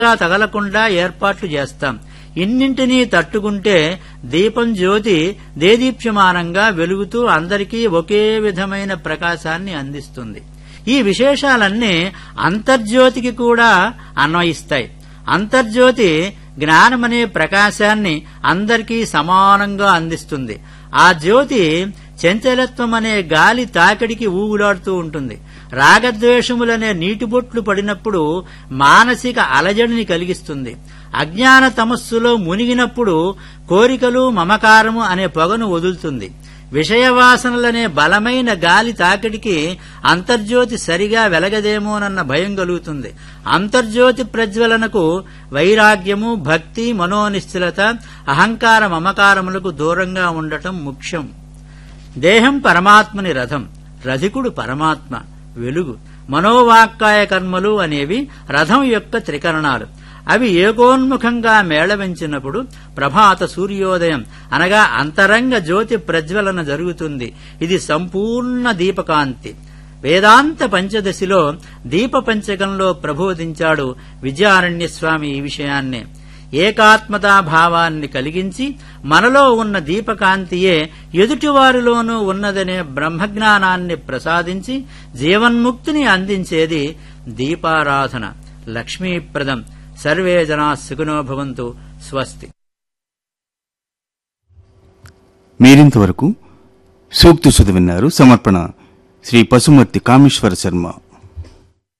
తగలకుండా ఏర్పాట్లు చేస్తాం ఇన్నింటినీ తట్టుకుంటే దీపం జ్యోతి దేదీప్యమానంగా వెలుగుతూ అందరికీ ఒకే విధమైన ప్రకాశాన్ని అందిస్తుంది ఈ విశేషాలన్నీ అంతర్జ్యోతికి కూడా అన్వయిస్తాయి అంతర్జ్యోతి జ్ఞానమనే ప్రకాశాన్ని అందరికీ సమానంగా అందిస్తుంది ఆ జ్యోతి చంచలత్వం అనే గాలి తాకిడికి ఊగులాడుతూ ఉంటుంది రాగద్వేషములనే నీటిబొట్లు పడినప్పుడు మానసిక అలజడిని కలిగిస్తుంది అజ్ఞాన తమస్సులో మునిగినప్పుడు కోరికలు మమకారము అనే పొగను వదులుతుంది విషయవాసనలనే బలమైన గాలి తాకిడికి అంతర్జ్యోతి సరిగా వెలగదేమోనన్న భయం కలుగుతుంది అంతర్జ్యోతి ప్రజ్వలనకు వైరాగ్యము భక్తి మనోనిశ్చలత అహంకార మమకారములకు దూరంగా ఉండటం ముఖ్యం దేహం పరమాత్మని రథం రధికుడు పరమాత్మ వెలుగు మనోవాక్కాయ కర్మలు అనేవి రథం యొక్క త్రికరణాలు అవి ఏకోన్ముఖంగా మేళవించినప్పుడు ప్రభాత సూర్యోదయం అనగా అంతరంగ జ్యోతి ప్రజ్వలన జరుగుతుంది ఇది సంపూర్ణ దీపకాంతి వేదాంత పంచదశిలో దీప పంచకంలో ప్రబోధించాడు విజయారణ్య స్వామి ఈ విషయాన్నే ఏకాత్మతా భావాన్ని కలిగించి మనలో ఉన్న దీపకాంతియే ఎదుటివారిలోనూ ఉన్నదనే బ్రహ్మజ్ఞానాన్ని ప్రసాదించి జీవన్ముక్తిని అందించేది దీపారాధన లక్ష్మీప్రదం సర్వే జనా సుఖినో భవంతు స్వస్తి మీరింతవరకు సూక్తి సుధ విన్నారు సమర్పణ శ్రీ పశుమర్తి కామేశ్వర శర్మ